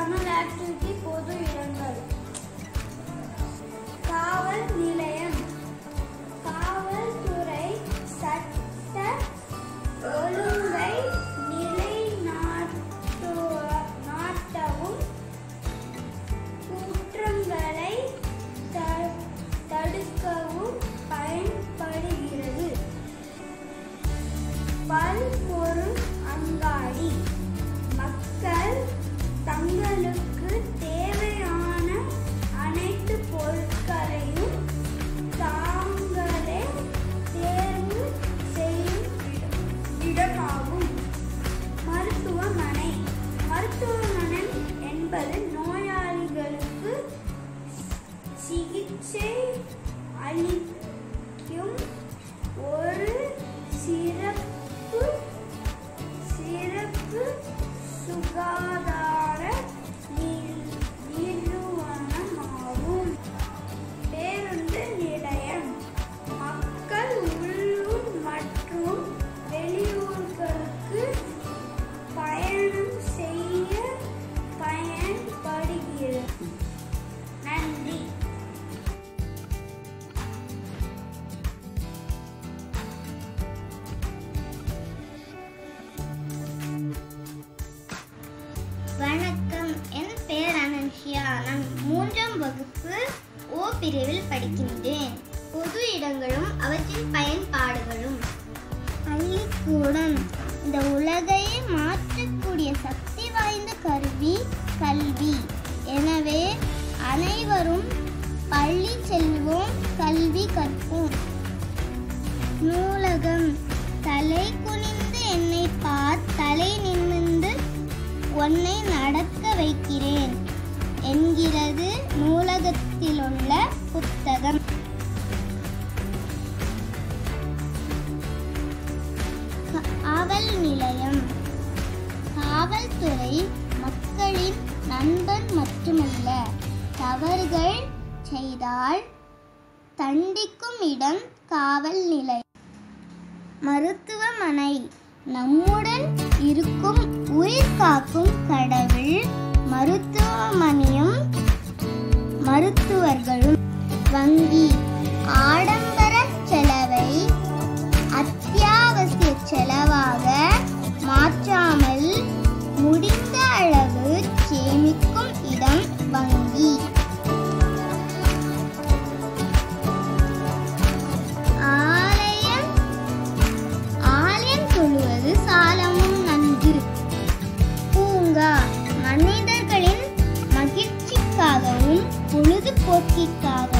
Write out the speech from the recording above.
Tamil activity பொது இடங்கள் காவல் நிலையம் காவல்துறை சட்ட ஒழுங்கை நிலைநாட்டவும் குற்றங்களை த- தடுக்கவும் பயன்படுகிறது பல்பொருள் அங்காடி மக்கள் தங்களுக்கு தேவையான அனைத்து பொருட்களையும் தாங்களே தேர்வு செய்யும் இடம்- இடமாகும் மருத்துவமனை மருத்துவமனை என்பது நோயாளிகளுக்கு சிகிச்சை அளிக்கும் ஒரு சிறப்பு சிறப்பு சுகாதார நி- நிறுவனமாகும் பேருந்து நிலையம் மக்கள் உள்ளூர் மற்றும் வெளியூர்களுக்கு பயணம் செய்ய பயன்படுகிறது நன்றி வணக்கம் என் பெயர் அனன்ஷியா நான் மூன்றாம் வகுப்பு ஓ பிரிவில் படிக்கின்றேன் பொது இடங்களும் அவற்றின் பயன்பாடுகளும் பள்ளிக்கூடம் இந்த உலகையே மாற்றக்கூடிய சக்தி வாய்ந்த கருவி கல்வி எனவே அனைவரும் பள்ளி செல்வோம் கல்வி கற்போம் நூலகம் தலை குனிந்து என்னை பார் தலை நிமிர்ந்து உன்னை நடக்க வைக்கிறேன் என்கிறது நூலகத்திலுள்ள புத்தகம் காவல் நிலையம் காவல்துறை மக்களின் நண்பன் மட்டுமல்ல தவறுகள் செய்தால் தண்டிக்கும் இடம் காவல் நிலையம் மருத்துவமனை நம்முடன் இருக்கும் உயிர் காக்கும் கடவுள் மருத்துவமனையும் மருத்துவர்களும் வங்கி ஆடம்பர செலவை அத்தியாவசிய செலவாக மாற்றாமல் முடிந்த அளவு சேமிக்கும் இடம் வங்கி ஆலயம் ஆலயம் தொழுவது சாலமும் நன்று பூங்கா மனிதர்களின் மகிழ்ச்சிக்காகவும் பொழுதுபோக்கிற்காகவும்